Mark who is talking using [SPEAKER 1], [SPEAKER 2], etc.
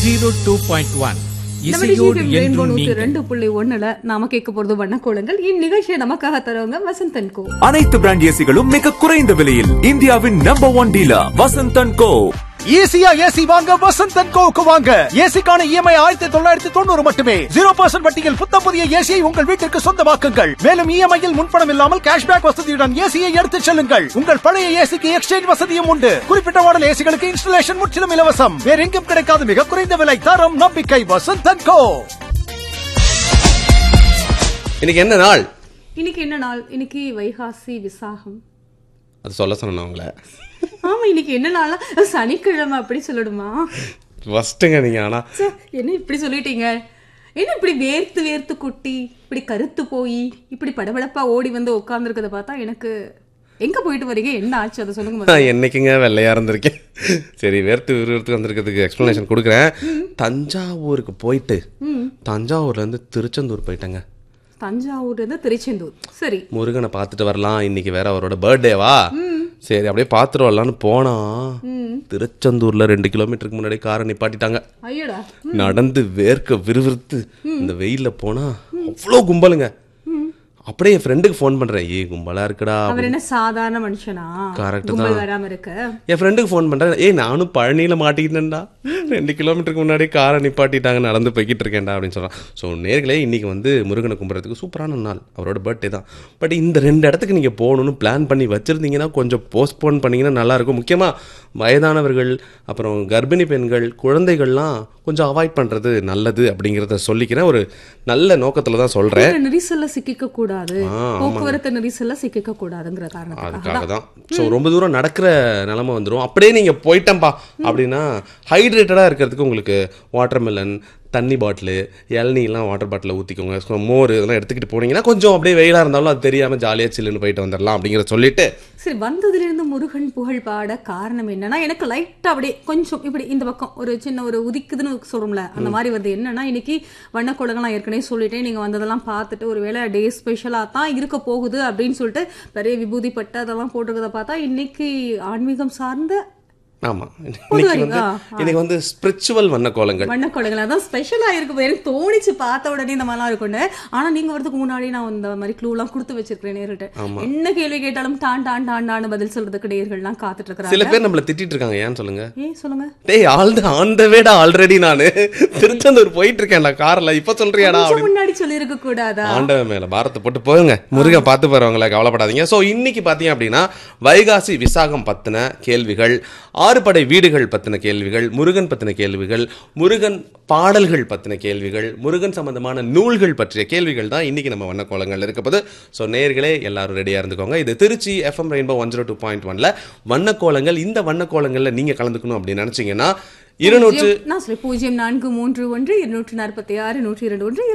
[SPEAKER 1] Zero two point one
[SPEAKER 2] நம்ம
[SPEAKER 1] இசையோடு
[SPEAKER 2] டிஜிஎஃப்எம் rainbow
[SPEAKER 1] என்றும்
[SPEAKER 2] நூத்தி
[SPEAKER 1] நீங்கள்
[SPEAKER 2] ரெண்டு புள்ளி ஒண்ணுல நாம கேட்க போறது வண்ணக்கோலங்கள் இந்நிகழ்ச்சியை நமக்காக தருவங்க வசந்தன் கோ
[SPEAKER 3] அனைத்து பிராண்ட் ஏசிகளும் மிக குறைந்த விலையில் இந்தியாவின் number one dealer Vasanthan co
[SPEAKER 4] ஈஸியா ஏசி வாங்க வசந்த் அண்ட் கோவுக்கு வாங்க ஏசிக்கான இஎம்ஐ ஆயிரத்தி தொள்ளாயிரத்தி தொண்ணூறு மட்டுமே ஜீரோ பர்சன்ட் வட்டியில் புத்தம் புதிய ஏசியை உங்கள் வீட்டிற்கு சொந்தமாக்குங்கள் மேலும் இஎம்ஐயில் முன்பணம் இல்லாமல் கேஷ்பேக் வசதியுடன் ஏசியை எடுத்துச் செல்லுங்கள் உங்கள் பழைய ஏசிக்கு எக்ஸ்சேஞ்ச் வசதியும் உண்டு குறிப்பிட்ட மாடல் ஏசிகளுக்கு இன்ஸ்டலேஷன் முற்றிலும் இலவசம் வேற எங்கும் கிடைக்காத மிக குறைந்த விலை தரம் நம்பிக்கை வசந்த் அண்ட் கோ
[SPEAKER 5] இன்னைக்கு என்ன நாள்
[SPEAKER 2] இன்னைக்கு என்ன நாள் இன்னைக்கு வைகாசி விசாகம்
[SPEAKER 5] அது சொல்ல சொன்னேன் உங்களை
[SPEAKER 2] ஆமா இன்னைக்கு என்ன நாளா சனிக்கிழமை அப்படி சொல்லணுமா
[SPEAKER 5] ஃபஸ்ட்டுங்க நீங்கள் ஆனால்
[SPEAKER 2] ச்சே, என்ன இப்படி சொல்லிட்டீங்க என்ன இப்படி வேர்த்து வேர்த்து குட்டி இப்படி கருத்து போய் இப்படி படபடப்பா ஓடி வந்து உட்கார்ந்துருக்கத பார்த்தா எனக்கு எங்க போயிட்டு வரீங்க என்ன ஆச்சு அதை சொல்லுங்க முதல்ல.
[SPEAKER 5] நான் என்னைக்குங்க வெள்ளையா இருந்திருக்கேன் சரி வேர்த்து விறுவிறுத்து வந்திருக்கிறதுக்கு எக்ஸ்ப்ளனேஷன் கொடுக்குறேன் தஞ்சாவூருக்கு போயிட்டு தஞ்சாவூர்லேருந்து திருச்செந்தூர் போயிட்டேங்க
[SPEAKER 2] தஞ்சாவூர்ல இருந்து திருச்செந்தூர் சரி
[SPEAKER 5] முருகனை பார்த்துட்டு வரலாம் இன்னைக்கு வேற அவரோட பர்த்டேவா சரி அப்படியே பார்த்துட்டு வரலாம்னு போனா திருச்செந்தூர்ல ரெண்டு கிலோமீட்டருக்கு முன்னாடி காரை நிப்பாட்டிட்டாங்க
[SPEAKER 2] ஐயோடா
[SPEAKER 5] நடந்து வேர்க்க விறுவிறுத்து இந்த வெயில்ல போனா அவ்வளோ கும்பலுங்க அப்படியே என் ஃப்ரெண்டுக்கு ஃபோன் பண்றேன் ஏய் கும்பலா இருக்குடா
[SPEAKER 2] அவர் என்ன சாதாரண மனுஷனா
[SPEAKER 5] Correct
[SPEAKER 2] கும்பல்
[SPEAKER 5] தான்.
[SPEAKER 2] வராம இருக்க
[SPEAKER 5] என் ஃப்ரெண்டுக்கு ஃபோன் பண்றேன் ஏய் நானும் பழனியில மாட்டிக்கிட்டேன்டா ரெண்டு கிலோமீட்டருக்கு முன்னாடி காரை நிப்பாட்டிட்டாங்க நடந்து போய்கிட்டு இருக்கேன்டா அப்படின்னு சொல்றான் ஸோ நேர்களே இன்னைக்கு வந்து முருகனை கும்பிட்றதுக்கு சூப்பரான நாள் அவரோட பர்த்டே தான் பட் இந்த ரெண்டு இடத்துக்கு நீங்க போகணும்னு பிளான் பண்ணி வச்சிருந்தீங்கன்னா கொஞ்சம் போஸ்ட்போன் பண்ணீங்கன்னா நல்லா இருக்கும் முக்கியமா வயதானவர்கள் அப்புறம் கர்ப்பிணி பெண்கள் குழந்தைகள்லாம் கொஞ்சம் அவாய்ட் பண்றது நல்லது அப்படிங்கிறத சொல்லிக்கிறேன் ஒரு நல்ல நோக்கத்துல தான் சொல்றேன்
[SPEAKER 2] இந்த நெரிசல்ல சிக்கிக்க கூடாது
[SPEAKER 5] ஆ, ஆமாங்க.
[SPEAKER 2] போக்குவரத்து நெரிசல்ல சிக்கிக்க கூடாதுங்கிற காரணத்துக்காக
[SPEAKER 5] அதுக்காக தான் ஸோ ரொம்ப தூரம் நடக்கிற நிலமை வந்துடும் அப்படியே நீங்கள் போயிட்டம்பா அப்படின்னா ஹைட்ரேட்டடாக இருக்கிறதுக்கு உங்களுக்கு வாட்டர்மெலன் தண்ணி பாட்டிலு இளநீலாம் வாட்டர் பாட்டிலில் ஊற்றிக்கோங்க ஸோ மோர் இதெல்லாம் எடுத்துக்கிட்டு போனீங்கன்னா கொஞ்சம் அப்படியே வெயிலாக இருந்தாலும் அது தெரியாமல் ஜாலியாக சில்லுன்னு போயிட்டு வந்துடலாம் அப்படிங்கிறத சொல்லிட்டு
[SPEAKER 2] சரி வந்ததுல இருந்து முருகன் புகழ் பாட காரணம் என்னன்னா எனக்கு லைட்டா அப்படியே கொஞ்சம் இப்படி இந்த பக்கம் ஒரு சின்ன ஒரு உதிக்குதுன்னு சொல்றோம்ல அந்த மாதிரி வருது என்னன்னா இன்னைக்கு வண்ணக்கோலங்கள்லாம் ஏற்கனவே சொல்லிட்டேன் நீங்க வந்ததெல்லாம் பார்த்துட்டு ஒருவேளை டே ஸ்பெஷலா தான் இருக்க போகுது அப்படின்னு சொல்லிட்டு நிறைய விபூதி பட்டு அதெல்லாம் போட்டுருக்கத பார்த்தா இன்னைக்கு ஆன்மீகம் சார்ந்த
[SPEAKER 5] ஆமாம் இன்னைக்கு வந்து
[SPEAKER 2] அறிவா?
[SPEAKER 5] இன்னைக்கு வந்து ஸ்பிரிச்சுவல் வண்ணக்கோலங்கள்
[SPEAKER 2] வண்ணக்கோலங்கள் அதான் ஸ்பெஷலா இருக்கு எனக்கு தோணிச்சு பார்த்த உடனே இந்த மாதிரிலாம் இருக்கும்னு ஆனா நீங்க வரதுக்கு முன்னாடி நான் இந்த மாதிரி க்ளூ எல்லாம் கொடுத்து வச்சிருக்கேன் நேர்கிட்ட என்ன கேள்வி கேட்டாலும் டான் டான் டான் டான்னு பதில் சொல்றதுக்கு நேர்கள்லாம் காத்துட்டு
[SPEAKER 5] சில
[SPEAKER 2] இருக்கிறாங்க
[SPEAKER 5] பேர் நம்மளை திட்டிட்டு இருக்காங்க ஏன்னு சொல்லுங்க
[SPEAKER 2] ஏன் சொல்லுங்க
[SPEAKER 5] டேய் ஆல் ஆன் த வேடா ஆல்ரெடி நான் திருச்செந்தூர் போயிட்டு இருக்கேன்டா காரில் இப்போ சொல்றியாடா
[SPEAKER 2] கொஞ்சம்
[SPEAKER 5] அப்படின்னு
[SPEAKER 2] முன்னாடி சொல்லியிருக்க கூடாதா
[SPEAKER 5] ஆண்டவன் மேல பாரத்தை போட்டு போயுங்க முருகன் பார்த்து போறவங்கள கவலைப்படாதீங்க ஸோ இன்னைக்கு பார்த்தீங்க அப்படின்னா வைகாசி விசாகம் பத்தின கேள்விகள் ஆறுபடை வீடுகள் பத்தின கேள்விகள் முருகன் பத்தின கேள்விகள் முருகன் பாடல்கள் பத்தின கேள்விகள் முருகன் சம்பந்தமான நூல்கள் பற்றிய கேள்விகள் தான் இன்னைக்கு நம்ம வண்ணக்கோலங்கள் இருக்கப்போது ஸோ நேர்களே எல்லாரும் ரெடியாக இருந்துக்கோங்க இது Trichy FM rainbow one zero two point ஒன்ல வண்ணக்கோலங்கள் இந்த வண்ணக்கோலங்களில் நீங்க கலந்துக்கணும் அப்படின்னு நினைச்சீங்கன்னா இருநூற்று
[SPEAKER 2] பூஜ்ஜியம் நான் சொல்லி பூஜ்ஜியம் நான்கு மூன்று ஒன்று இருநூற்று நாற்பத்தி ஆறு நூற்றி இரண்டு ஒன்று